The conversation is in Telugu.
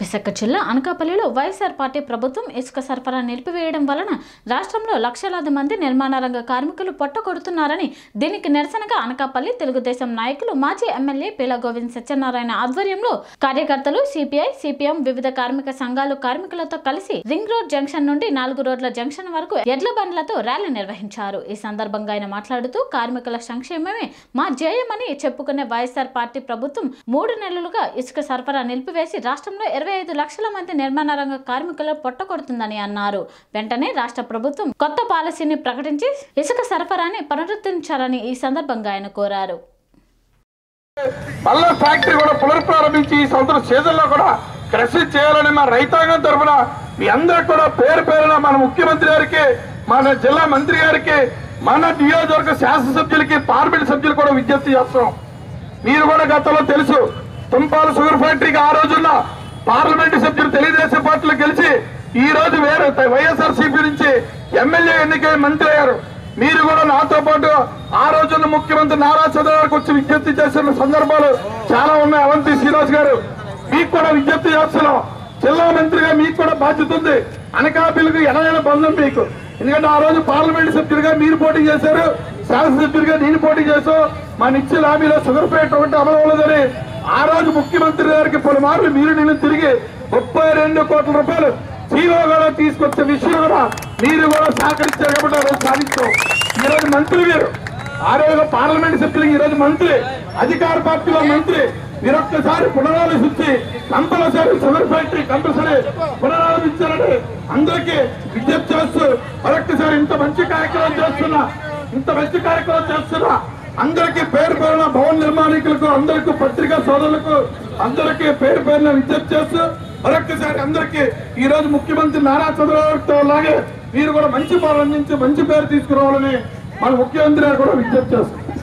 విశాఖ జిల్లా అనకాపల్లిలో వైఎస్ఆర్ పార్టీ ప్రభుత్వం ఇసుక సరఫరా నిలిపివేయడం వలన రాష్ట్రంలో లక్షలాది మంది నిర్మాణ రంగ కార్మికులు పొట్టకొడుతున్నారని దీనికి నిరసనగా అనకాపల్లి తెలుగుదేశం నాయకులు మాజీ ఎమ్మెల్యే పీలా గోవింద్ సత్యనారాయణ ఆధ్వర్యంలో కార్యకర్తలు సిపిఐ సిపిఎం వివిధ కార్మిక సంఘాలు కార్మికులతో కలిసి రింగ్ రోడ్ జంక్షన్ నుండి నాలుగు రోడ్ల జంక్షన్ వరకు ఎడ్ల బండ్లతో ర్యాలీ నిర్వహించారు ఈ సందర్భంగా ఆయన మాట్లాడుతూ కార్మికుల సంక్షేమమే మా ధ్యేయమని చెప్పుకునే వైఎస్ఆర్ పార్టీ ప్రభుత్వం మూడు నెలలుగా ఇసుక సరఫరా నిలిపివేసి రాష్ట్రంలో ఇరవై ఐదు లక్షల మంది నిర్మాణ రంగ కార్మికులు పొట్టకొడుతుందని అన్నారు వెంటనే రాష్ట్ర ప్రభుత్వం కొత్త పాలసీని ప్రకటించి ఇసుక సరఫరాని పునరుద్ధరించాలని ఈ సందర్భంగా ఆయన కోరారు మళ్ళా ఫ్యాక్టరీ కూడా పునఃప్రారంభించి ఈ సంవత్సరం సీజన్ లో కూడా కృషి చేయాలని మా రైతాంగం తరఫున మీ అందరికి కూడా పేరు పేరున మన ముఖ్యమంత్రి గారికి మన జిల్లా మంత్రి గారికి మన నియోజకవర్గ శాసనసభ్యులకి పార్లమెంట్ సభ్యులు కూడా విజ్ఞప్తి చేస్తున్నాం మీరు కూడా గతంలో తెలుసు తుంపాల షుగర్ ఫ్యాక్టరీకి ఆ రోజున్న పార్లమెంట్ సభ్యులు తెలుగుదేశం పార్టీలో గెలిచి ఈ రోజు వేరే వైఎస్ఆర్ నుంచి ఎమ్మెల్యే ఎన్నికై మంత్రి అయ్యారు మీరు కూడా నాతో పాటు ఆ రోజున్న ముఖ్యమంత్రి నారా చంద్రబాబుకి వచ్చి విజ్ఞప్తి చేసిన సందర్భాలు చాలా ఉన్నాయి అవంతి శ్రీనివాస్ గారు మీకు కూడా విజ్ఞప్తి చేస్తున్నాం జిల్లా మంత్రిగా మీకు కూడా బాధ్యత ఉంది అనకాపల్లికి ఎనలేని బంధం మీకు ఎందుకంటే ఆ రోజు పార్లమెంట్ సభ్యులుగా మీరు పోటీ చేశారు శాసనసభ్యులుగా నేను పోటీ చేశాం మా నిత్య హామీలో షుగర్ పేట ఒకటి అమలు అవ్వలేదని ఆ రోజు ముఖ్యమంత్రి గారికి పలుమార్లు మీరు నేను తిరిగి ముప్పై రెండు కోట్ల రూపాయలు జీవో కూడా తీసుకొచ్చే విషయం కూడా మీరు కూడా సహకరించారు కాబట్టి ఆ రోజు సాధించాం ఈ రోజు మంత్రి మీరు ఆ రోజు పార్లమెంట్ సభ్యులు ఈ రోజు మంత్రి అధికార పార్టీలో మంత్రి మీరు ఒక్కసారి పునరాలోచించి కంపల్సరీ షుగర్ ఫ్యాక్టరీ కంపల్సరీ పునరాలోచించాలని అందరికీ విజ్ఞప్తి చేస్తూ మరొక్కసారి ఇంత మంచి కార్యక్రమం చేస్తున్నా ఇంత మంచి కార్యక్రమం చేస్తున్నా అందరికీ పేరు పేరున భవన నిర్మాణికులకు అందరికీ పత్రికా సోదరులకు అందరికీ పేరు పేరున విజ్ఞప్తి చేస్తూ మరొక్కసారి అందరికీ ఈ రోజు ముఖ్యమంత్రి నారా చంద్రబాబుతో లాగే మీరు కూడా మంచి పాలన అందించి మంచి పేరు తీసుకురావాలని మన ముఖ్యమంత్రి గారు కూడా విజ్ఞప్తి చేస్తారు